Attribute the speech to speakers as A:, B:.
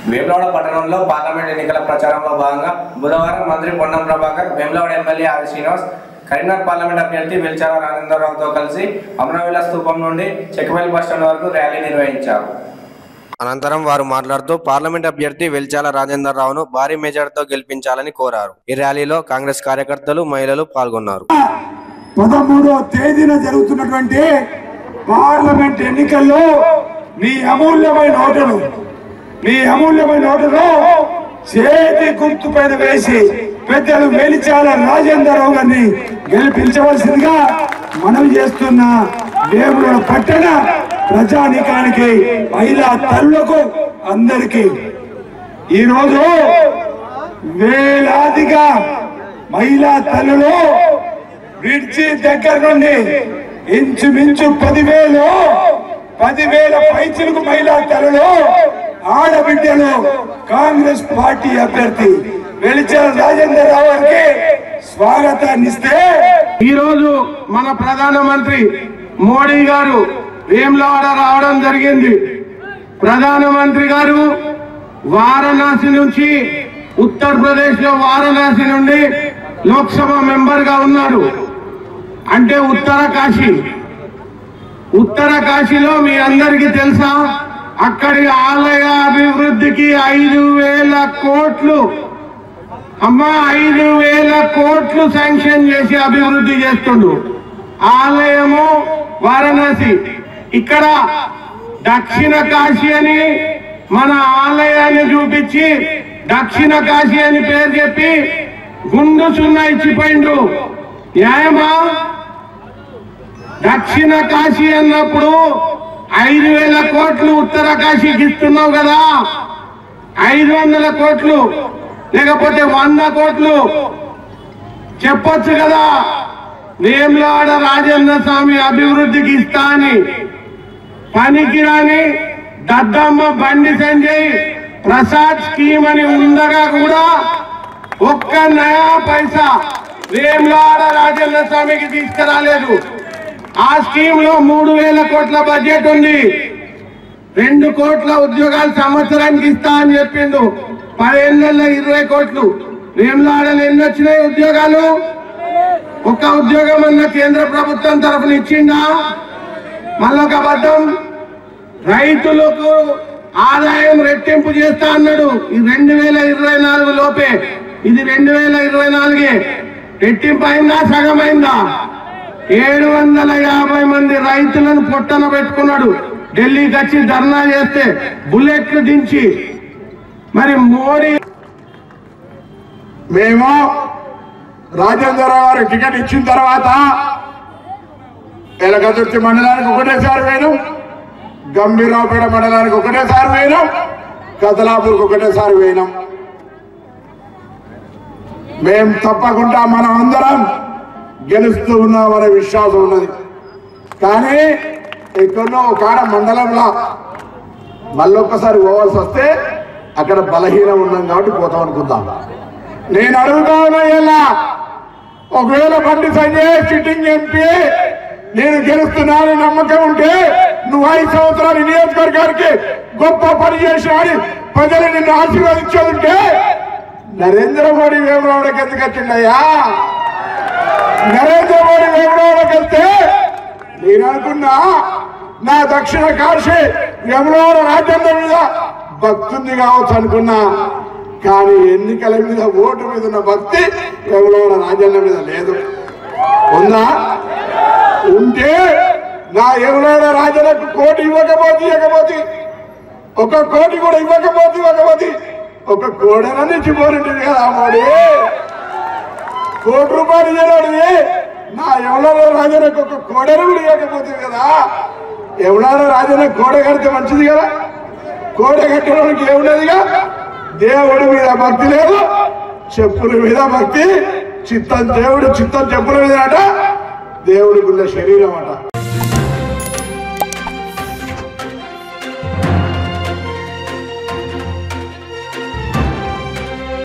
A: వేములవాడ పట్టణంలో పార్లమెంట్ ఎన్నికల ప్రచారంలో భాగంగా బుధవారం మంత్రి పొన్నం ప్రభాకర్ వేములవాడ ఎమ్మెల్యే ఆది శ్రీనివాస్ కరీంనగర్ పార్లమెంట్ అభ్యర్థి వెల్చాల రాజేంద్రరావుతో కలిసి అమరవీల స్థూపం నుండి చెక్కపల్లి బస్టాండ్ వరకు ర్యాలీ నిర్వహించారు అనంతరం వారు మాట్లాడుతూ పార్లమెంట్ అభ్యర్థి వెల్చాల రాజేందర్ రావును భారీ మెజార్టీతో గెలిపించాలని కోరారు ఈ ర్యాలీలో కాంగ్రెస్ కార్యకర్తలు మహిళలు పాల్గొన్నారు
B: పదమూడవ తేదీన జరుగుతున్నటువంటి పార్లమెంట్ ఎన్నికల్లో నీ అమూల్యమైన ఓటును నీ అమూల్యమైన ఓటును చేతి గుర్తు పైన వేసి పెద్దలు వెలిచాల రాజేంద్రరావు గారిని గెలిపించవలసిందిగా మనవి చేస్తున్న దేవుడు పట్టణ ప్రజానీకానికి మహిళా తల్లులకు అందరికీ ఈరోజు వేలాదిగా మహిళా తల్లులు విడిచి దగ్గర నుండి ఇంచుమించు పదివేలు పదివేల పైచులకు మహిళా తల్లులు ఆడబిడ్డలు కాంగ్రెస్ పార్టీ అభ్యర్థి వెలిచాల రాజేందర్ రావు గారికి స్వాగతాన్ని ఇస్తే
C: ఈ రోజు మన ప్రధానమంత్రి మోడీ గారు వేములవాడ రావడం జరిగింది ప్రధానమంత్రి గారు వారణాసి నుంచి ఉత్తరప్రదేశ్ లో వారణాసి నుండి లోక్సభ మెంబర్ గా ఉన్నారు అంటే ఉత్తర కాశీ ఉత్తర కాశీలో మీ అందరికీ తెలుసా అక్కడి ఆలయ అభివృద్ధికి ఐదు వేల కోట్లు అమ్మా ఐదు వేల కోట్లు శాంక్షన్ చేసి అభివృద్ధి చేస్తుండు ఆలయము వారణాసి ఇక్కడ దక్షిణ కాశీ అని మన ఆలయాన్ని చూపించి దక్షిణ కాశీ అని పేరు చెప్పి గుండు సున్నా ఇచ్చిపోయిండు న్యాయమా దక్షిణ కాశీ అన్నప్పుడు ఐదు వేల కోట్లు ఉత్తర కాశీకి ఇస్తున్నావు కదా ఐదు వందల కోట్లు లేకపోతే వంద కోట్లు చెప్పొచ్చు కదా వేములాడ రాజేంద్ర స్వామి అభివృద్ధికి ఇస్తా అని పనికి రాని దద్దమ్మ బండి సంజయ్ ప్రసాద్ స్కీమ్ అని ఉండగా కూడా ఒక్క నయా పైసా వేములాడ రాజేంద్ర స్వామికి తీసుకురాలేదు ఆ స్కీమ్ లో మూడు వేల కోట్ల బడ్జెట్ ఉంది రెండు కోట్ల ఉద్యోగాలు సంవత్సరానికి ఇస్తా అని చెప్పిండు పదేళ్లలో ఇరవై కోట్లు వేములాడలు ఎన్ని వచ్చినాయి ఉద్యోగాలు ఒక్క ఉద్యోగం అన్న కేంద్ర ప్రభుత్వం తరఫున ఇచ్చిండా మళ్ళొక అబద్ధం రైతులకు ఆదాయం రెట్టింపు చేస్తా అన్నాడు ఇది రెండు వేల ఇరవై నాలుగు లోపే ఇది రెండు వేల ఇరవై నాలుగే రెట్టింపు అయిందా సగం అయిందా ఏడు వందల యాభై మంది రైతులను పొట్టన పెట్టుకున్నాడు ఢిల్లీకి వచ్చి ధర్నా చేస్తే బుల్లెట్లు దించి మరి మోడీ
B: మేము రాజేంద్రరావు గారికి టికెట్ ఇచ్చిన తర్వాత ఎలగదుర్తి మండలానికి ఒకటేసారి పోయినాం గంభీరావుపేట మండలానికి ఒకటేసారి పోయినాం కదలాపూర్కి ఒకటేసారి పోయినాం మేం తప్పకుండా మనం అందరం గెలుస్తూ ఉన్నామనే విశ్వాసం ఉన్నది కానీ ఎక్కడో ఒక ఆడ మండలంలో మళ్ళొక్కసారి పోవాల్సి వస్తే అక్కడ బలహీనం ఉన్నాం కాబట్టి పోతాం అనుకుందాం నేను అడుగుతా ఉన్నా ఇలా ఒకవేళ బండి సంజయ్ సిట్టింగ్ ఎంపీ నేను గెలుస్తున్నానని నమ్మకం ఉంటే నువ్వు ఐదు సంవత్సరాలు ఈ నియోజకవర్గానికి గొప్ప పని చేసినాని ప్రజలు నిన్ను ఆశీర్వదించేది ఉంటే నరేంద్ర మోడీ వేమరావుడికి ఎందుకు వచ్చిందయ్యా నరేంద్ర మోడీ వేమరావుడికి వస్తే నేను అనుకున్నా నా దక్షిణ కాశీ యమునోర రాజ్యాంగ మీద భక్తుంది కావచ్చు అనుకున్నా కానీ ఎన్నికల మీద ఓటు మీద ఉన్న భక్తి యమునోర రాజ్యాంగ మీద లేదు ఉందా ఉంటే నా యమునోర రాజ్యాలకు కోటి ఇవ్వకపోతే ఇవ్వకపోతే ఒక కోటి కూడా ఇవ్వకపోతే ఇవ్వకపోతే ఒక కోడెలని ఇచ్చిపోయింది కదా మోడీ కోటి రూపాయలు ఇవ్వడానికి నా ఎవరో రాజానికి ఒక కోడెను కూడా ఇవ్వకపోతే కదా ఎవరో రాజానే కోడ కడితే మంచిది కదా కోడ కట్టడానికి ఏమున్నదిగా దేవుడి మీద భక్తి లేదు చెప్పుల మీద భక్తి చిత్తం దేవుడు చిత్తం చెప్పుల మీద అట దేవుడి గుళ్ళ శరీరం అట